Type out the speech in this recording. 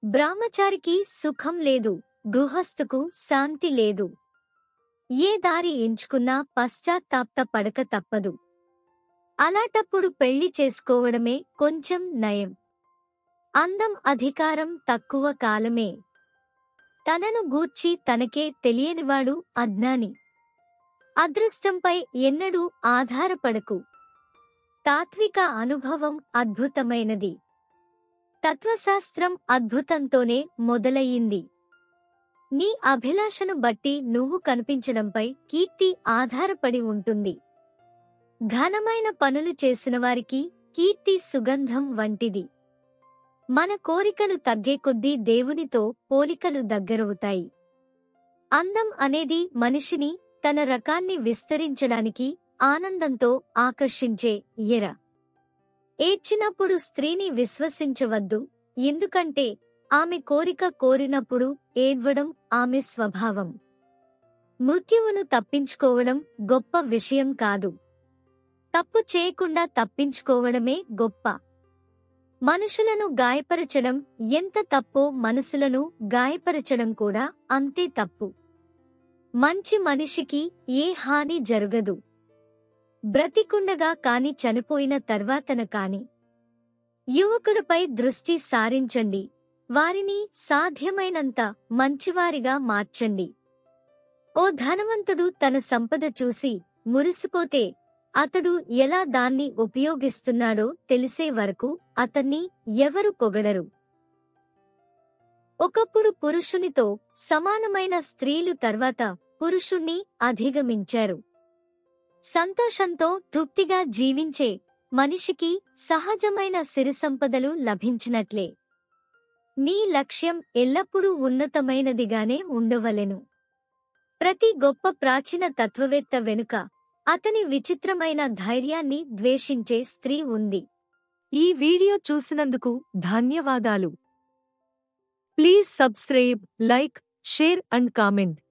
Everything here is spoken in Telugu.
బ్రాహ్మచారికి సుఖం లేదు గృహస్థుకు శాంతి లేదు ఏ దారి ఎంచుకున్నా పశ్చాత్తాప్త పడక తప్పదు అలాటప్పుడు పెళ్లి చేసుకోవడమే కొంచెం నయం అందం అధికారం తక్కువ కాలమే తనను గూర్చి తనకే తెలియనివాడు అజ్ఞాని అదృష్టంపై ఎన్నడూ ఆధారపడకు తాత్విక అనుభవం అద్భుతమైనది తత్వశాస్త్రం అద్భుతంతోనే మొదలయ్యింది నీ అభిలాషను బట్టి నువ్వు కనిపించడంపై కీర్తి ఆధారపడి ఉంటుంది ఘనమైన పనులు చేసిన వారికి కీర్తి సుగంధం వంటిది మన కోరికలు తగ్గే కొద్దీ దేవునితో పోలికలు దగ్గరవుతాయి అందం అనేది మనిషిని తన రకాన్ని విస్తరించడానికి ఆనందంతో ఆకర్షించే ఎర ఏడ్చినప్పుడు స్త్రీని విశ్వసించవద్దు ఎందుకంటే ఆమె కోరిక కోరినప్పుడు ఏడ్వడం ఆమె స్వభావం మృత్యువును తప్పించుకోవడం గొప్ప విషయం కాదు తప్పు చేయకుండా తప్పించుకోవడమే గొప్ప మనుషులను గాయపరచడం ఎంత తప్పో మనసులను గాయపరచడం కూడా అంతే తప్పు మంచి మనిషికి ఏ హాని జరగదు బ్రతికుండగా కాని చనిపోయిన తర్వాతన కాని యువకులపై దృష్టి సారించండి వారిని సాధ్యమైనంత మంచివారిగా మార్చండి ఓ ధనవంతుడు తన సంపద చూసి మురిసిపోతే అతడు ఎలా దాన్ని ఉపయోగిస్తున్నాడో తెలిసే వరకు అతన్ని ఎవరు పొగడరు ఒకప్పుడు పురుషునితో సమానమైన స్త్రీలు తర్వాత పురుషుణ్ణి అధిగమించారు సంతోషంతో తృప్తిగా జీవించే మనిషికి సహజమైన సిరి సంపదలు లభించినట్లే నీ లక్ష్యం ఎల్లప్పుడూ ఉన్నతమైనదిగానే ఉండవలెను ప్రతి గొప్ప ప్రాచీన తత్వవేత్త వెనుక అతని విచిత్రమైన ధైర్యాన్ని ద్వేషించే స్త్రీ ఉంది ఈ వీడియో చూసినందుకు ధన్యవాదాలు please subscribe like share and comment